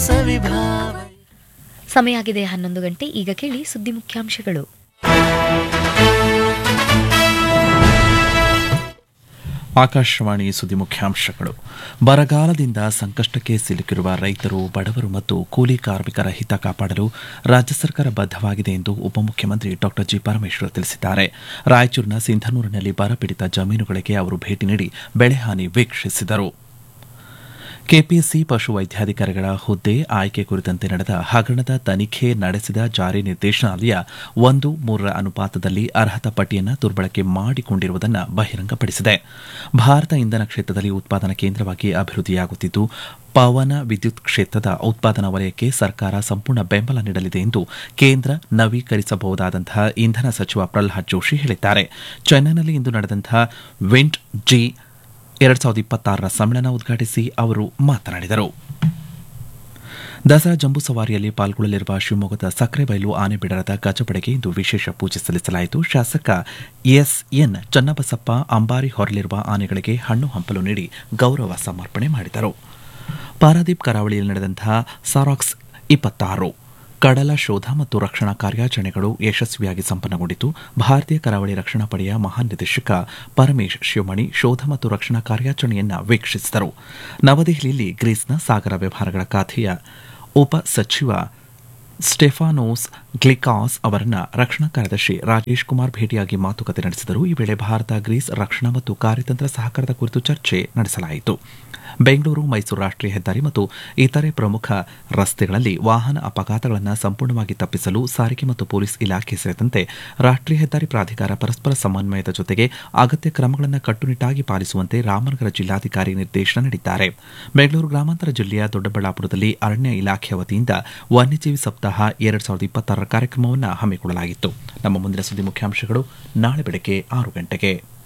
ಸವಿಭಾವ ಸಮಯ ಆಗಿದೆ ಹನ್ನೊಂದು ಗಂಟೆ ಈಗ ಕೇಳಿ ಸುದ್ದಿ ಮುಖ್ಯಾಂಶಗಳು ಆಕಾಶವಾಣಿ ಸುದ್ದಿ ಮುಖ್ಯಾಂಶಗಳು ಬರಗಾಲದಿಂದ ಸಂಕಷ್ಟಕ್ಕೆ ಸಿಲುಕಿರುವ ರೈತರು ಬಡವರು ಮತ್ತು ಕೂಲಿ ಕಾರ್ಮಿಕರ ಹಿತ ಕಾಪಾಡಲು ರಾಜ್ಯ ಸರ್ಕಾರ ಬದ್ಧವಾಗಿದೆ ಎಂದು ಉಪಮುಖ್ಯಮಂತ್ರಿ ಡಾ ಜಿ ಪರಮೇಶ್ವರ್ ತಿಳಿಸಿದ್ದಾರೆ ರಾಯಚೂರಿನ ಸಿಂಧನೂರಿನಲ್ಲಿ ಬರಪೀಡಿತ ಜಮೀನುಗಳಿಗೆ ಅವರು ಭೇಟಿ ನೀಡಿ ಬೆಳೆಹಾನಿ ವೀಕ್ಷಿಸಿದರು ಕೆಪಿಎಸ್ಸಿ ಪಶು ವೈದ್ಯಾಧಿಕಾರಿಗಳ ಹುದ್ದೆ ಆಯ್ಕೆ ಕುರಿತಂತೆ ನಡೆದ ಹಗರಣದ ತನಿಖೆ ನಡೆಸಿದ ಜಾರಿ ನಿರ್ದೇಶನಾಲಯ ಒಂದು ಮೂರರ ಅನುಪಾತದಲ್ಲಿ ಅರ್ಹತಾ ಪಟ್ಟಿಯನ್ನು ದುರ್ಬಳಕೆ ಮಾಡಿಕೊಂಡಿರುವುದನ್ನು ಬಹಿರಂಗಪಡಿಸಿದೆ ಭಾರತ ಇಂಧನ ಕ್ಷೇತ್ರದಲ್ಲಿ ಉತ್ಪಾದನಾ ಕೇಂದ್ರವಾಗಿ ಅಭಿವೃದ್ಧಿಯಾಗುತ್ತಿದ್ದು ಪವನ ವಿದ್ಯುತ್ ಕ್ಷೇತ್ರದ ಉತ್ಪಾದನಾ ವಲಯಕ್ಕೆ ಸರ್ಕಾರ ಸಂಪೂರ್ಣ ಬೆಂಬಲ ನೀಡಲಿದೆ ಎಂದು ಕೇಂದ್ರ ನವೀಕರಿಸಬಹುದಾದಂತಹ ಇಂಧನ ಸಚಿವ ಪ್ರಹ್ಲಾದ್ ಜೋಶಿ ಹೇಳಿದ್ದಾರೆ ಚೆನ್ನೈನಲ್ಲಿ ಇಂದು ನಡೆದಂತಹ ವಿಂಡ್ ಜಿ ಎರಡ್ ಸಾವಿರದ ಇಪ್ಪತ್ತಾರರ ಸಮ್ಮೇಳನ ಉದ್ಘಾಟಿಸಿ ಅವರು ಮಾತನಾಡಿದರು ದಸರಾ ಜಂಬೂ ಸವಾರಿಯಲ್ಲಿ ಪಾಲ್ಗೊಳ್ಳಲಿರುವ ಶಿವಮೊಗ್ಗದ ಸಕ್ಕರೆಬೈಲು ಆನೆ ಬಿಡರದ ಗಜಪಡೆಗೆ ಇಂದು ವಿಶೇಷ ಪೂಜೆ ಸಲ್ಲಿಸಲಾಯಿತು ಶಾಸಕ ಎಸ್ಎನ್ ಚನ್ನಬಸಪ್ಪ ಅಂಬಾರಿ ಹೊರಲಿರುವ ಆನೆಗಳಿಗೆ ಹಣ್ಣು ಹಂಪಲು ನೀಡಿ ಗೌರವ ಸಮರ್ಪಣೆ ಮಾಡಿದರು ಪಾರಾದೀಪ್ ಕರಾವಳಿಯಲ್ಲಿ ನಡೆದಂತಹ ಸಾರಾಕ್ಸ್ ಇಪ್ಪತ್ತಾರು ಕಡಲ ಶೋಧ ಮತ್ತು ರಕ್ಷಣಾ ಕಾರ್ಯಾಚರಣೆಗಳು ಯಶಸ್ವಿಯಾಗಿ ಸಂಪನ್ನಗೊಂಡಿತು ಭಾರತೀಯ ಕರಾವಳಿ ರಕ್ಷಣಾ ಪಡೆಯ ಮಹಾನಿರ್ದೇಶಕ ಪರಮೇಶ್ ಶಿವಮಣಿ ಶೋಧ ಮತ್ತು ರಕ್ಷಣಾ ಕಾರ್ಯಾಚರಣೆಯನ್ನು ವೀಕ್ಷಿಸಿದರು ನವದೆಹಲಿಯಲ್ಲಿ ಗ್ರೀಸ್ನ ಸಾಗರ ವ್ಯವಹಾರಗಳ ಖಾತೆಯ ಉಪ ಸಚಿವ ಸ್ಟೆಫಾನೋಸ್ ಗ್ಲಿಕಾಸ್ ಅವರನ್ನ ರಕ್ಷಣಾ ಕಾರ್ಯದರ್ಶಿ ರಾಜೇಶ್ ಕುಮಾರ್ ಭೇಟಿಯಾಗಿ ಮಾತುಕತೆ ನಡೆಸಿದರು ಈ ವೇಳೆ ಭಾರತ ಗ್ರೀಸ್ ರಕ್ಷಣಾ ಮತ್ತು ಕಾರ್ಯತಂತ್ರ ಸಹಕಾರದ ಕುರಿತು ಚರ್ಚೆ ನಡೆಸಲಾಯಿತು ಬೆಂಗಳೂರು ಮೈಸೂರು ರಾಷ್ಟ್ರೀಯ ಹೆದ್ದಾರಿ ಮತ್ತು ಇತರೆ ಪ್ರಮುಖ ರಸ್ತೆಗಳಲ್ಲಿ ವಾಹನ ಅಪಘಾತಗಳನ್ನು ಸಂಪೂರ್ಣವಾಗಿ ತಪ್ಪಿಸಲು ಸಾರಿಗೆ ಮತ್ತು ಪೊಲೀಸ್ ಇಲಾಖೆ ಸೇರಿದಂತೆ ರಾಷ್ಟ್ರೀಯ ಹೆದ್ದಾರಿ ಪ್ರಾಧಿಕಾರ ಪರಸ್ಪರ ಸಮನ್ವಯದ ಜೊತೆಗೆ ಅಗತ್ಯ ಕ್ರಮಗಳನ್ನು ಕಟ್ಟುನಿಟ್ಟಾಗಿ ಪಾಲಿಸುವಂತೆ ರಾಮನಗರ ಜಿಲ್ಲಾಧಿಕಾರಿ ನಿರ್ದೇಶನ ನೀಡಿದ್ದಾರೆ ಬೆಂಗಳೂರು ಗ್ರಾಮಾಂತರ ಜಿಲ್ಲೆಯ ದೊಡ್ಡಬಳ್ಳಾಪುರದಲ್ಲಿ ಅರಣ್ಯ ಇಲಾಖೆ ವತಿಯಿಂದ ವನ್ಯಜೀವಿ ಸಪ್ತಾಹ ಎರಡ್ ಸಾವಿರದ ಇಪ್ಪತ್ತಾರರ ಕಾರ್ಯಕ್ರಮವನ್ನು ಹಮ್ಮಿಕೊಳ್ಳಲಾಗಿತ್ತು ನಮ್ಮ ಮುಂದಿನ ಸುದ್ದಿ ಮುಖ್ಯಾಂಶಗಳು ನಾಳೆ ಬೆಳಗ್ಗೆ ಆರು ಗಂಟೆಗೆ